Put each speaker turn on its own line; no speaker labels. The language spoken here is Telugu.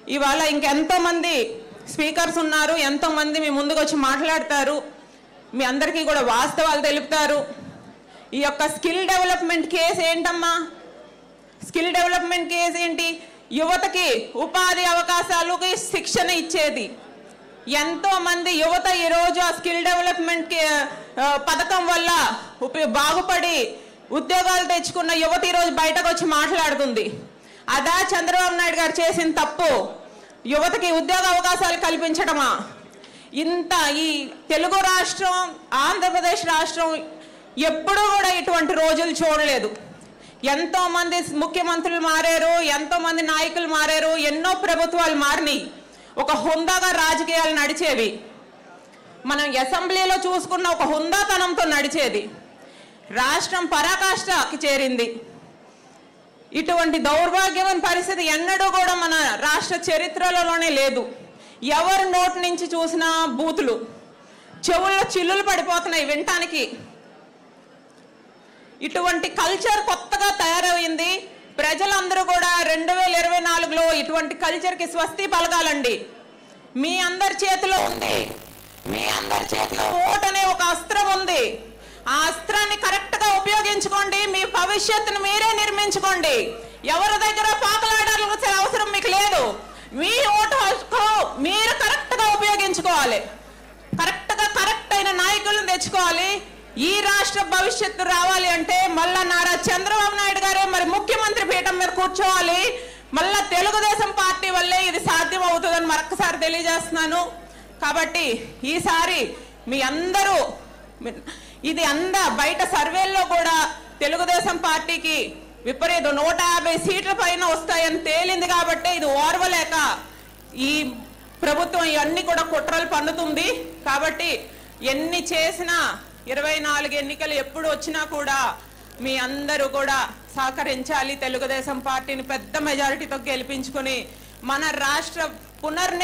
ఇవాళ ఇంకెంతో మంది స్పీకర్స్ ఉన్నారు ఎంతో మంది మీ ముందుకు వచ్చి మాట్లాడతారు మీ అందరికీ కూడా వాస్తవాలు తెలుపుతారు ఈ యొక్క స్కిల్ డెవలప్మెంట్ కేసు ఏంటమ్మా స్కిల్ డెవలప్మెంట్ కేసు ఏంటి యువతకి ఉపాధి అవకాశాలకి శిక్షణ ఇచ్చేది ఎంతో మంది యువత ఈరోజు ఆ స్కిల్ డెవలప్మెంట్ కి, ఆ, పథకం వల్ల ఉప- బాగుపడి ఉద్యోగాలు తెచ్చుకున్న యువత ఈరోజు బయటకు వచ్చి మాట్లాడుతుంది అదా చంద్రబాబు నాయుడు గారు చేసిన తప్పు యువతకి ఉద్యోగ అవకాశాలు కల్పించడమా ఇంత ఈ తెలుగు రాష్ట్రం ఆంధ్రప్రదేశ్ రాష్ట్రం ఎప్పుడూ కూడా ఇటువంటి రోజులు చూడలేదు ఎంతో మంది ముఖ్యమంత్రులు మారారు ఎంతో మంది నాయకులు మారారు ఎన్నో ప్రభుత్వాలు మారినాయి ఒక హుందాగా రాజకీయాలు నడిచేవి మనం అసెంబ్లీలో చూసుకున్న ఒక హుందాతనంతో నడిచేది రాష్ట్రం పరాకాష్ఠకి చేరింది ఇటువంటి దౌర్భాగ్యమైన పరిస్థితి ఎన్నడూ కూడా మన రాష్ట్ర చరిత్రలోనే లేదు ఎవరి నోటి నుంచి చూసినా బూతులు చెవుల్లో చిల్లులు పడిపోతున్నాయి వినటానికి ఇటువంటి కల్చర్ కొత్తగా తయారైంది ప్రజలందరూ కూడా రెండు వేల ఇరవై నాలుగులో ఇటువంటి కల్చర్కి స్వస్తి పలకాలండి మీ అందరి చేతిలో ఉంది మీ అందరి చేతిలో ఓట్ అనే ఒక అస్త్రం ఉంది ఆ అస్త్రాన్ని కరెక్ట్ గా ఉపయోగించుకోండి మీ భవిష్యత్తును మీరే నిర్మించుకోండి ఎవరి దగ్గర పాకలాడాల్సిన అవసరం మీకు లేదు మీ ఓటు హక్కు మీరు కరెక్ట్ గా ఉపయోగించుకోవాలి కరెక్ట్ గా కరెక్ట్ అయిన నాయకులను తెచ్చుకోవాలి ఈ రాష్ట్ర భవిష్యత్తు రావాలి అంటే మళ్ళా నారా చంద్రబాబు నాయుడు గారే మరి ముఖ్యమంత్రి పీఠం మీద కూర్చోవాలి మళ్ళా తెలుగుదేశం పార్టీ వల్లే ఇది సాధ్యం అవుతుందని మరొకసారి తెలియజేస్తున్నాను కాబట్టి ఈసారి మీ అందరూ మీ- ఇది అంద బయట సర్వేల్లో కూడా తెలుగుదేశం పార్టీకి విపరీతం నూట యాభై సీట్ల పైన వస్తాయని తేలింది కాబట్టి ఇది ఓర్వలేక ఈ ప్రభుత్వం ఇవన్నీ కూడా కుట్రలు పన్నుతుంది కాబట్టి ఎన్ని చేసినా ఇరవై నాలుగు ఎన్నికలు ఎప్పుడు వచ్చినా కూడా మీ అందరూ కూడా సహకరించాలి తెలుగుదేశం పార్టీని పెద్ద మెజారిటీతో గెలిపించుకుని మన రాష్ట్ర పునర్ని